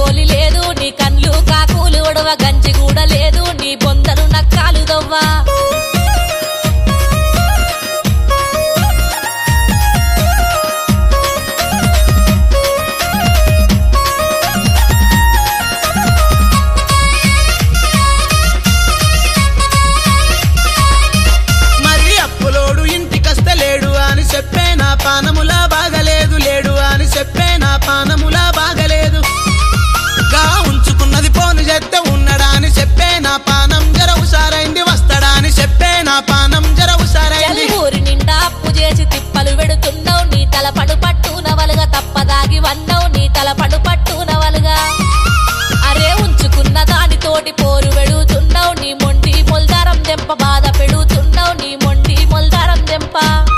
గోలి లేదు నీ కన్లు కాకులు ఒడవ గంజి కూడా లేదు నీ బొందలు నక్కాలు దవ్వా మరి అప్పులోడు ఇంటికస్త లేడు అని చెప్పే నా పానములా బాగలేదు లేడు అని చెప్పే నా పానములా బాగలేదు గా ఉంచుకున్నది పోను చేస్తే ఉన్నడా అని చెప్పే నా పానం జర ఉసారైంది వస్తాడా అని చెప్పే నా పానం జర ఉసారైంది ఊరి నిండా అప్పు చేసి తిప్పలు పెడుతున్నావు నీ తల పడు పట్టు నవలుగా తప్పదాగి వన్నావు నీ తల పడు పట్టు నవలుగా అరే ఉంచుకున్న దానితోటి పోరు పెడుతున్నావు నీ మొండి మొల్దారం దెంప బాధ పెడుతున్నావు నీ మొండి మొల్దారం దెంప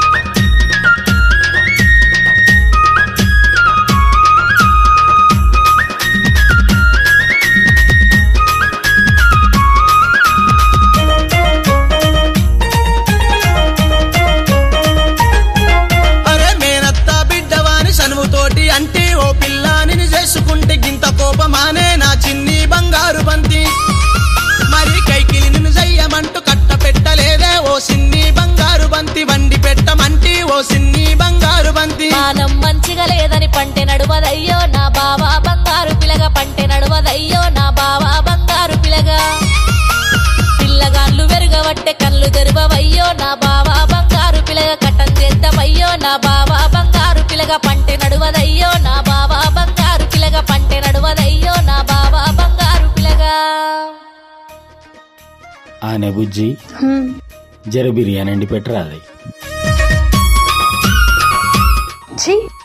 అరే మేనత్త బిడ్డవాని సనువుతోటి అంటే ఓ పిల్ల నిన్ను చేసుకుంటే గింత కోపమానే నా చిన్ని బంగారు బంతి మరి కైకిలి నిన్ను చెయ్యమంటూ కట్ట పెట్టలేదే ఓ సిన్ని బంగారు బంతి వండి పెట్టమంటి ఓ సిన్ని బంగారు బంతి మానం మంచిగా లేదని పంటె నడువదయ్యో నా బావా బంగారు పిలగ పంటె నడువదయ్యో నా బావా బంగారు పిలగా పిల్లగాళ్ళు వెరుగబట్టే కళ్ళు తెరువవయ్యో నా బావా బంగారు పిలగ కట్టం చేద్దామయ్యో నా బావా బంగారు పిలగ పంటె నడువదయ్యో నా బావా బంగారు పిలగ పంటె నడువదయ్యో నా బావా బంగారు పిలగా ఆనే బుజ్జి జర బిర్యానీ అండి పెట్టరాది ఛీ